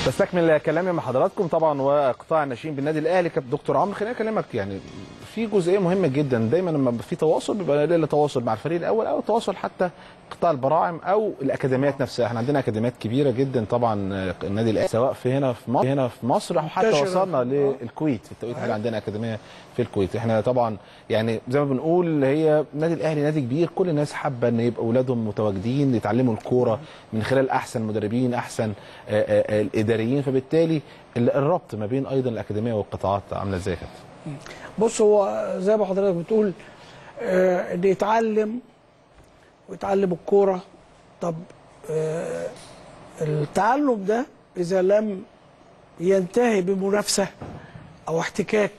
بستكمل كلامي مع حضراتكم طبعا وقطاع الناشئين بالنادي الاهلي كابتن دكتور عمرو خليني اكلمك يعني في جزئيه مهمه جدا دايما لما في تواصل بيبقى له تواصل مع الفريق الاول او تواصل حتى قطاع البراعم او الاكاديميات نفسها احنا عندنا اكاديميات كبيره جدا طبعا النادي الاهلي سواء في هنا في مصر هنا في مصر او حتى منتشرة. وصلنا للكويت في التوقيت احنا عندنا اكاديميه في الكويت احنا طبعا يعني زي ما بنقول هي النادي الاهلي نادي كبير كل الناس حابه ان يبقى اولادهم متواجدين يتعلموا الكوره من خلال احسن مدربين احسن آه، آه، الاداريين فبالتالي ال- الربط ما بين ايضا الاكاديميه والقطاعات عامله ازاي يا كابتن؟ بص هو زي ما حضرتك بتقول آه، ان يتعلم ويتعلم الكوره طب آه، التعلم ده اذا لم ينتهي بمنافسه او احتكاك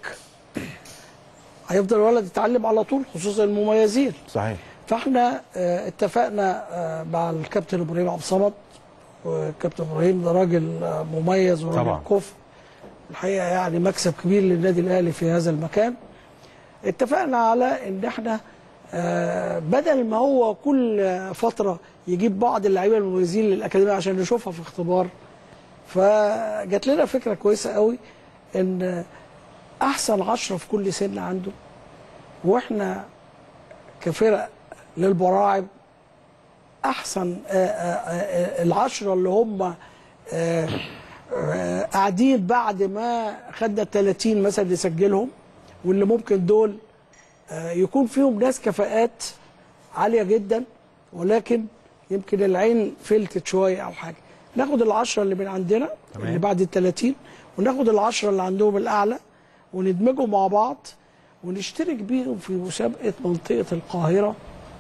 هيفضل الولد يتعلم على طول خصوصا المميزين صحيح فاحنا آه، اتفقنا آه، مع الكابتن ابراهيم عبد الصمد والكابتن ابراهيم ده راجل آه، مميز وراجل طبعا. كفء الحقيقه يعني مكسب كبير للنادي الاهلي في هذا المكان اتفقنا على ان احنا آه، بدل ما هو كل آه، فتره يجيب بعض اللعيبه المميزين للاكاديميه عشان نشوفها في اختبار فجات لنا فكره كويسه قوي ان احسن عشرة في كل سن عنده واحنا كفرق للبراعم احسن آه، آه، آه، العشرة اللي هم آه، آه، قاعدين بعد ما خدنا ال 30 مثلا نسجلهم واللي ممكن دول آه، يكون فيهم ناس كفاءات عاليه جدا ولكن يمكن العين فلتت شويه او حاجه ناخد العشرة اللي من عندنا تمام. اللي بعد ال 30 وناخد العشرة اللي عندهم الاعلى وندمجهم مع بعض ونشترك بيهم في مسابقه منطقه القاهره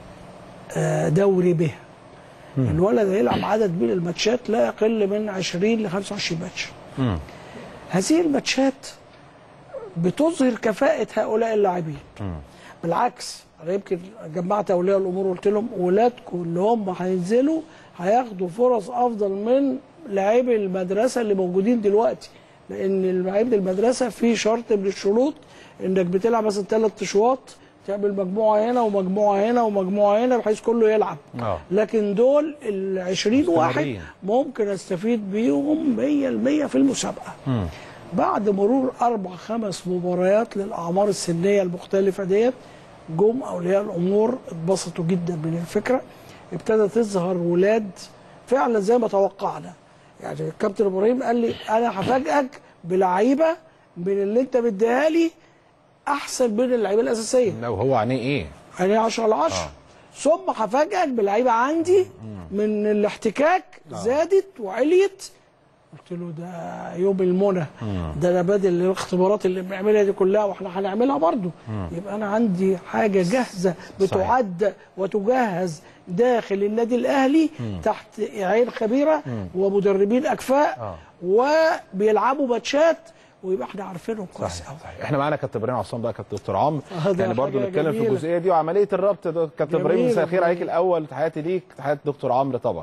آه، دوري به الولد هيلعب عدد من الماتشات لا يقل من 20 ل 25 ماتش مم. هذه الماتشات بتظهر كفاءة هؤلاء اللاعبين بالعكس انا يمكن جمعت اولياء الامور وقلت لهم ولادكم اللي هم هينزلوا هياخدوا فرص افضل من لاعبي المدرسه اللي موجودين دلوقتي لان لاعبي المدرسه في شرط من الشروط انك بتلعب مثلا ثلاث اشواط تعمل مجموعه هنا ومجموعه هنا ومجموعه هنا بحيث كله يلعب اه لكن دول ال 20 واحد مستمرين. ممكن استفيد بيهم 100% في المسابقه مم. بعد مرور اربع خمس مباريات للاعمار السنيه المختلفه ديت جم اولياء الامور اتبسطوا جدا من الفكره ابتدى تظهر ولاد فعلا زي ما توقعنا يعني الكابتن ابراهيم قال لي انا هفاجئك بلعيبه من اللي انت مديها لي احسن من اللعيبه الاساسيه لو هو عينيه ايه؟ يعني 10 على 10 آه. ثم هفاجئك بلعيبه عندي من الاحتكاك زادت وعليت قلت له ده يوم المنى ده انا بادئ الاختبارات اللي بنعملها دي كلها واحنا هنعملها برضو يبقى انا عندي حاجه جاهزه بتعد وتجهز داخل النادي الاهلي تحت عين خبيره ومدربين اكفاء آه. وبيلعبوا ماتشات ويبقى احنا عارفينهم كويس صحيح قوي صحيح احنا معانا كابتن ابراهيم عصام بقى كابتن دكتور عمرو آه، ده يعني برضه حاجة نتكلم في جميلة. الجزئيه دي وعمليه الربط ده كابتن ابراهيم جميلة، مساء الخير عليك جميلة. الاول تحياتي ليك تحياتي دكتور عمرو طبعا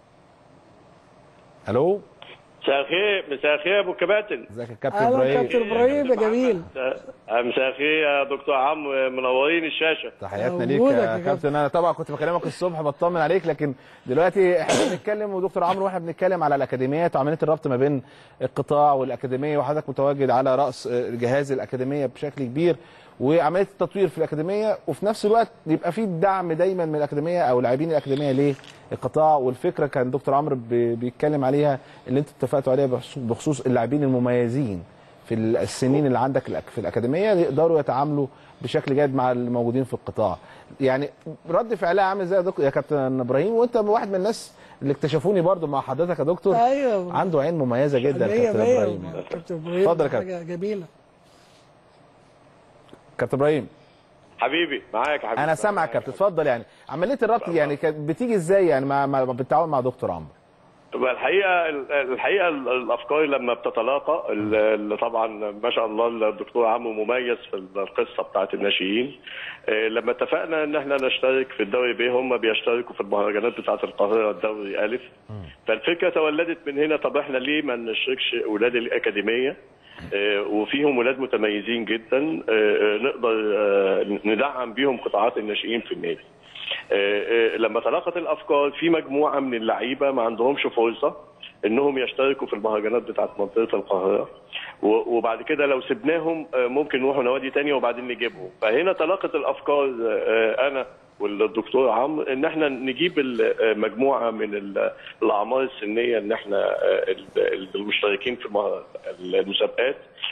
الو مساء الخير مساء الخير يا ابو كباتن ازيك يا كابتن اهلا ابراهيم كابتن ابراهيم يا جميل آه، مساء الخير يا دكتور عمرو منورين الشاشه تحياتنا ليك وجودك يا يا كابتن انا طبعا كنت بكلمك الصبح بطمن عليك لكن دلوقتي احنا بنتكلم ودكتور عمرو واحنا بنتكلم على الاكاديميات وعمليه الربط ما بين القطاع والاكاديميه وحضرتك متواجد على راس جهاز الاكاديميه بشكل كبير وعمليه التطوير في الاكاديميه وفي نفس الوقت يبقى في دعم دايما من الاكاديميه او لاعبين الاكاديميه للقطاع والفكره كان دكتور عمرو بي- بيتكلم عليها اللي انتوا اتفقتوا عليها بخصوص- بخصوص اللاعبين المميزين في السنين اللي عندك الأك- في الاكاديميه يقدروا يتعاملوا بشكل جيد مع الموجودين في القطاع يعني رد فعلها عامل ازاي يا دكتور يا كابتن ابراهيم وانت واحد من الناس اللي اكتشفوني برضو مع حضرتك يا دكتور ايوه عنده عين مميزه جدا مية كابتن مية ابراهيم يعني. كابتن ابراهيم اتفضل يا حاجه جميله كابتن ابراهيم حبيبي معاك يا حبيبي انا سامعك يا كابتن اتفضل يعني عمليه الربط يعني كانت بتيجي ازاي يعني مع مع- بالتعاون مع دكتور عمرو طبعا الحقيقه الحقيقه الافكار لما بتتلاقى اللي طبعا ما شاء الله الدكتور عمرو مميز في القصه بتاعه الناشئين آه، لما اتفقنا ان احنا نشترك في الدوري ب هم بيشتركوا في المهرجانات بتاعه القاهره الدوري الف فالفكره تولدت من هنا طب احنا ليه ما نشركش اولاد الاكاديميه آه، وفيهم ولاد متميزين جدا آه، آه، نقدر آه، ندعم بيهم قطاعات الناشئين في النادي آه، آه، لما تلاقت الافكار في مجموعه من اللعيبه ما عندهمش فرصه انهم يشتركوا في المهرجانات بتاعت منطقه القاهره و- وبعد كده لو سبناهم آه، ممكن نروحوا نوادي تانية وبعدين نجيبهم فهنا تلاقت الافكار آه، انا والدكتور عمرو ان احنا نجيب ال- آه، مجموعه من ال- الاعمار السنيه ان احنا آه، ال- المشتركين في مه- المسابقات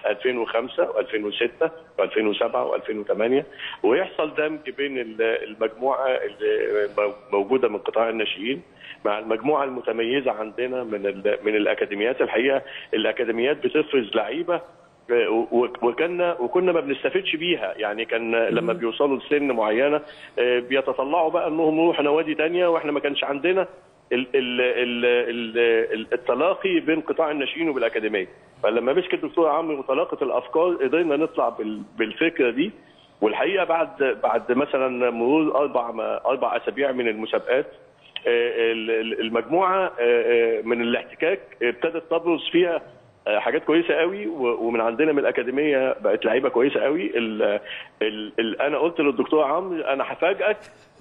2005 و2006 و2007 و2008 ويحصل دمج بين ال- المجموعه اللي موجوده من قطاع الناشئين مع المجموعه المتميزه عندنا من ال- من الاكاديميات الحقيقه الاكاديميات بتفرز لعيبه آه، و- وكنا وكنا ما بنستفدش بيها يعني كان لما بيوصلوا لسن معينه آه، بيتطلعوا بقى انهم يروحوا نوادي تانية واحنا ما كانش عندنا ال- ال- ال- ال- ال- التلاقي بين قطاع الناشئين وبالاكاديميه فلما مسك الدكتور عمرو وتلاقت الافكار قدرنا نطلع بال- بالفكره دي والحقيقه بعد بعد مثلا مرور اربع اربع اسابيع من المسابقات آه، ال- ال- المجموعه آه، آه، من الاحتكاك ابتدت تبرز فيها آه، حاجات كويسه قوي و- ومن عندنا من الاكاديميه بقت لعيبه كويسه قوي ال ال ال انا قلت للدكتور عمرو انا هفاجئك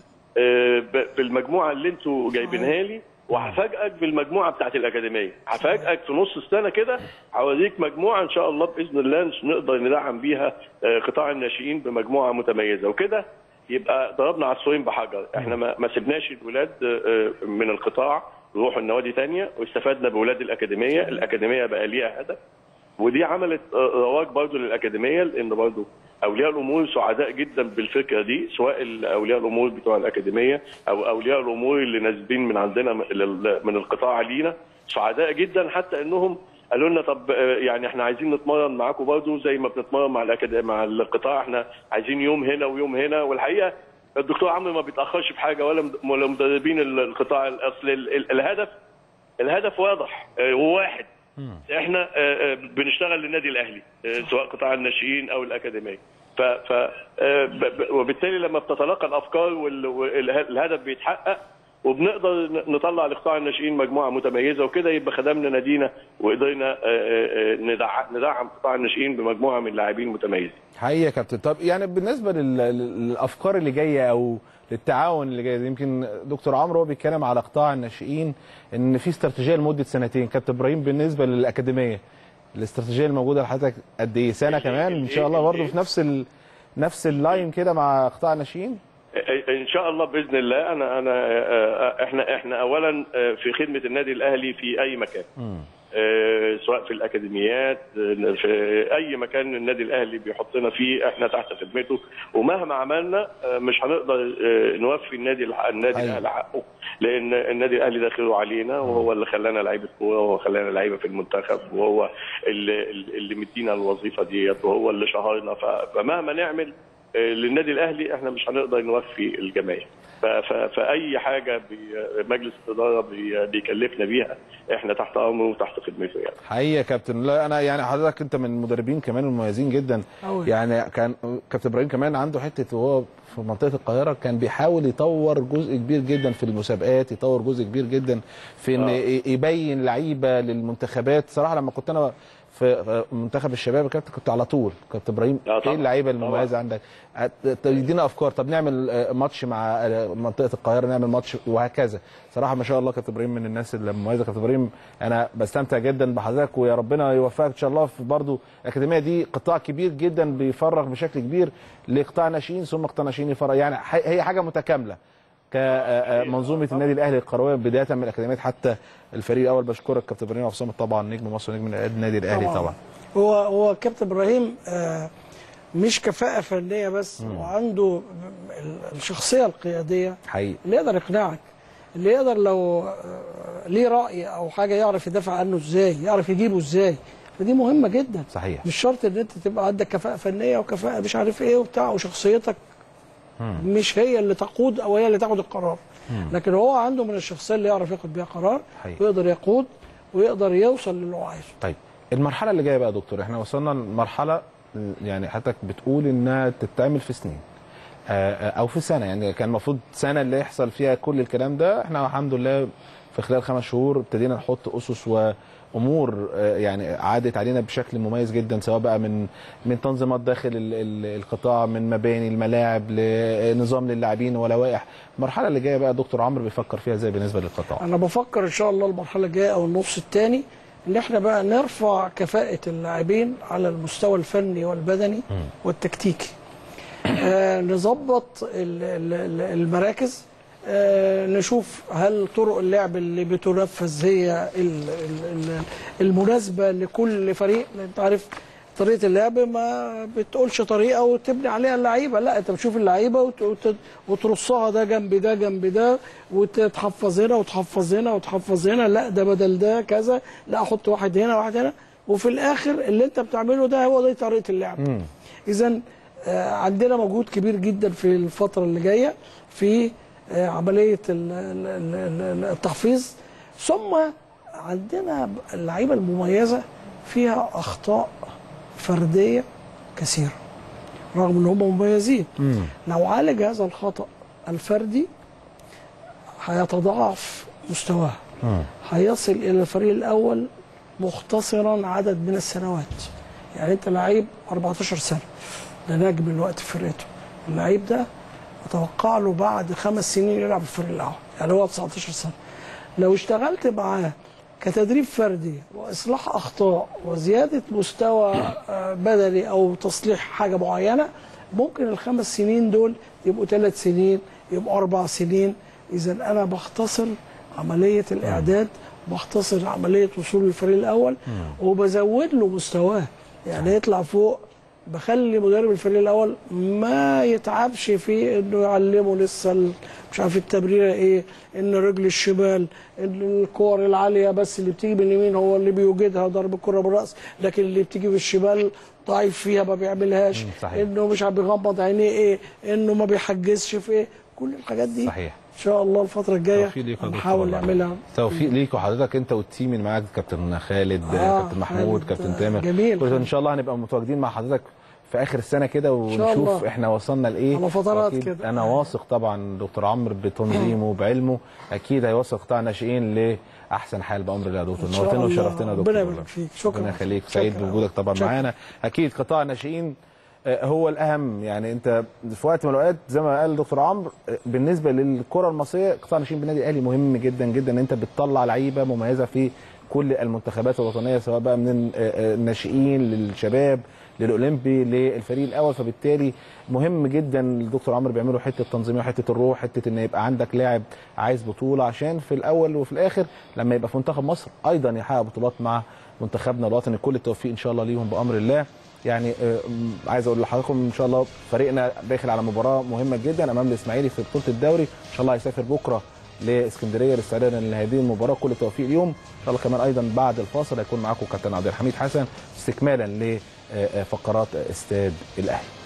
آه، ب- بالمجموعه اللي انتوا جايبينها لي وهفاجئك بالمجموعه بتاعت الاكاديميه هفاجئك في نص السنه كده هوريك مجموعه ان شاء الله باذن الله نقدر ندعم بيها آه، قطاع الناشئين بمجموعه متميزه وكده يبقى ضربنا عصفورين بحجر احنا ما ما سيبناش الولاد آه، من القطاع يروحوا النوادي تانية واستفدنا بولاد الاكاديميه الاكاديميه بقى ليها هدف ودي عملت آه، رواج برضه للاكاديميه لان برضه اولياء الامور سعداء جدا بالفكره دي سواء ال- اولياء الامور بتوع الاكاديميه او اولياء الامور اللي نازلين من عندنا من ال- من القطاع لينا سعداء جدا حتى انهم قالوا لنا طب آه، يعني احنا عايزين نتمرن معاكم برضه زي ما بنتمرن مع الأكاد... مع القطاع احنا عايزين يوم هنا ويوم هنا والحقيقه الدكتور عمرو ما بيتاخرش في حاجه ولا مد- ولا مدربين ال- القطاع الاصل ال- ال- الهدف الهدف واضح آه، وواحد احنا آه، آه، بنشتغل للنادي الاهلي آه، سواء قطاع الناشئين او الاكاديميه ف ف آه، ب- ب- وبالتالي لما بتتلاقى الافكار والهدف بيتحقق وبنقدر ن- نطلع لقطاع الناشئين مجموعه متميزه وكده يبقى خدمنا نادينا وقدرنا آه، آه، آه، ندع- ندعم قطاع الناشئين بمجموعه من لاعبين متميزين حقيقة يا كابتن طب يعني بالنسبة لل- لل- للأفكار اللي جاية أو للتعاون اللي جاي يمكن دكتور عمرو هو بيتكلم على قطاع الناشئين إن في استراتيجية لمدة سنتين كابتن إبراهيم بالنسبة للأكاديمية الاستراتيجية الموجودة لحضرتك قد إيه سنة كمان إن شاء الله برضه في نفس ال... نفس اللاين كده مع قطاع الناشئين ان شاء الله باذن الله انا انا آه، احنا احنا اولا آه، في خدمه النادي الاهلي في اي مكان آه، سواء في الاكاديميات آه، في اي مكان النادي الاهلي بيحطنا فيه احنا تحت خدمته ومهما عملنا آه، مش هنقدر آه، نوفي النادي الح- النادي أيوة. الاهلي حقه لان النادي الاهلي ده خيره علينا وهو اللي خلانا لعيبه كوره وهو خلانا لعيبه في المنتخب وهو اللي اللي مدينا الوظيفه ديت وهو اللي شهرنا ف- فمهما نعمل آه، للنادي الاهلي احنا مش هنقدر نوفي الجماهير ف- ف- فاي حاجه بي- مجلس الاداره بي- بيكلفنا بيها احنا تحت امره وتحت خدمته يعني حقيقة يا كابتن لا أنا يعني حضرتك أنت من المدربين كمان المميزين جدا أوي. يعني كان كابتن إبراهيم كمان عنده حتة وهو في منطقة القاهرة كان بيحاول يطور جزء كبير جدا في المسابقات يطور جزء كبير جدا في إن آه. ي- يبين لعيبة للمنتخبات صراحة لما كنت أنا في منتخب الشباب يا كابتن كنت على طول كابتن إبراهيم آه إيه طبعاً. اللعيبة طبعاً. المميزة عندك هت- تدينا أفكار طب نعمل آه، ماتش مع آه، منطقة القاهرة نعمل ماتش وهكذا صراحة ما شاء الله كابتن إبراهيم من الناس المميزة كابتن إبراهيم أنا بستمتع جدا بحضرتك ويا ربنا يوفقك إن شاء الله في برضه الأكاديمية دي قطاع كبير جدا بيفرغ بشكل كبير لقطاع ناشئين ثم قطاع ناشئين يفرغ يعني ح- هي حاجة متكاملة كمنظومه النادي الاهلي القرويه بدايه من الاكاديميات حتى الفريق الاول بشكرك كابتن ابراهيم عصام طبعا نجم مصر ونجم النادي الاهلي طبعا هو هو كابتن ابراهيم آه، مش كفاءه فنيه بس وعنده ال- الشخصيه القياديه حقيقي اللي يقدر يقنعك اللي يقدر لو آه، ليه راي او حاجه يعرف يدافع عنه ازاي يعرف يجيبه ازاي فدي مهمه جدا صحيح مش شرط ان انت تبقى عندك كفاءه فنيه وكفاءه مش عارف ايه وبتاع وشخصيتك مش هي اللي تقود او هي اللي تاخد القرار لكن هو عنده من الشخصيه اللي يعرف ياخد بيها قرار حقيقي. ويقدر يقود ويقدر يوصل للي هو عايزه طيب المرحله اللي جايه بقى يا دكتور احنا وصلنا لمرحله يعني حضرتك بتقول انها تتعمل في سنين آه، آه، او في سنه يعني كان المفروض سنه اللي يحصل فيها كل الكلام ده احنا الحمد لله في خلال خمس شهور ابتدينا نحط اسس وامور آه، يعني عادت علينا بشكل مميز جدا سواء بقى من من تنظيمات داخل ال- ال- القطاع من مباني الملاعب لنظام للاعبين ولوائح المرحله اللي جايه بقى دكتور عمرو بيفكر فيها ازاي بالنسبه للقطاع انا بفكر ان شاء الله المرحله الجايه او النص الثاني ان احنا بقى نرفع كفاءه اللاعبين على المستوى الفني والبدني والتكتيكي آه نظبط ال- ال- ال- المراكز آه نشوف هل طرق اللعب اللي بتنفذ هي ال- ال- ال- المناسبه لكل فريق لأن انت عارف طريقه اللعب ما بتقولش طريقه وتبني عليها اللعيبه لا انت بتشوف اللعيبه وت- وت- وترصها ده جنب ده جنب ده وتتحفظ هنا وتحفظ هنا وتحفظ هنا لا ده بدل ده كذا لا احط واحد هنا واحد هنا وفي الاخر اللي انت بتعمله ده هو دي طريقه اللعب اذا عندنا مجهود كبير جدا في الفتره اللي جايه في آه، عمليه ال- ال- ال- ال- التحفيظ ثم عندنا اللعيبه المميزه فيها اخطاء فرديه كثيره رغم ان هم مميزين لو عالج هذا الخطا الفردي هيتضاعف مستواه هيصل الى الفريق الاول مختصرا عدد من السنوات يعني انت لعيب 14 سنه ده نجم الوقت في فرقته اللعيب ده اتوقع له بعد خمس سنين يلعب في الفريق الاول يعني هو 19 سنه لو اشتغلت معاه كتدريب فردي واصلاح اخطاء وزياده مستوى آه، بدني او تصليح حاجه معينه ممكن الخمس سنين دول يبقوا ثلاث سنين يبقوا اربع سنين اذا انا بختصر عمليه الاعداد بختصر عمليه وصول الفريق الاول وبزود له مستواه يعني يطلع فوق بخلي مدرب الفريق الاول ما يتعبش في انه يعلمه لسه ال- مش عارف التمريره ايه ان رجل الشمال ان الكور العاليه بس اللي بتيجي من اليمين هو اللي بيوجدها ضرب الكره بالراس لكن اللي بتيجي بالشمال ضعيف فيها ما بيعملهاش مم، صحيح. انه مش عارف بيغمض عينيه ايه انه ما بيحجزش في ايه كل الحاجات دي صحيح ان شاء الله الفتره الجايه توفيق ليك يا دكتور هنحاول والله. نعملها توفيق ليك وحضرتك انت والتيم اللي معاك كابتن خالد آه، كابتن محمود خالد، كابتن آه، تامر جميل. كل ان شاء الله هنبقى متواجدين مع حضرتك في اخر السنه كده شاء ونشوف الله. احنا وصلنا لايه على فترات وأكيد كده. انا واثق طبعا دكتور عمرو بتنظيمه بعلمه اكيد هيوصل قطاع الناشئين لاحسن حال بامر الله يا دكتور إن شاء نورتنا الله. وشرفتنا يا دكتور ربنا والله. يبارك فيك. شكرا. ربنا يخليك سعيد شكرا. بوجودك طبعا شكرا. معانا اكيد قطاع الناشئين آه، هو الاهم يعني انت في وقت من الاوقات زي ما قال دكتور عمرو آه، بالنسبه للكره المصريه قطاع الناشئين بالنادي الاهلي مهم جدا جدا ان انت بتطلع لعيبه مميزه في كل المنتخبات الوطنيه سواء بقى من آه، آه، الناشئين للشباب للاولمبي للفريق الاول فبالتالي مهم جدا الدكتور عمرو بيعملوا حته تنظيميه وحته الروح حته ان يبقى عندك لاعب عايز بطوله عشان في الاول وفي الاخر لما يبقى في منتخب مصر ايضا يحقق بطولات مع منتخبنا الوطني كل التوفيق ان شاء الله ليهم بامر الله يعني آه، م- عايز اقول لحضراتكم ان شاء الله فريقنا داخل على مباراه مهمه جدا امام الاسماعيلي في بطوله الدوري ان شاء الله هيسافر بكره لاسكندريه لاستعدادا لهذه المباراه كل التوفيق اليوم ان شاء الله كمان ايضا بعد الفاصل هيكون معاكم كابتن عبد الحميد حسن استكمالا لفقرات استاد الاهلي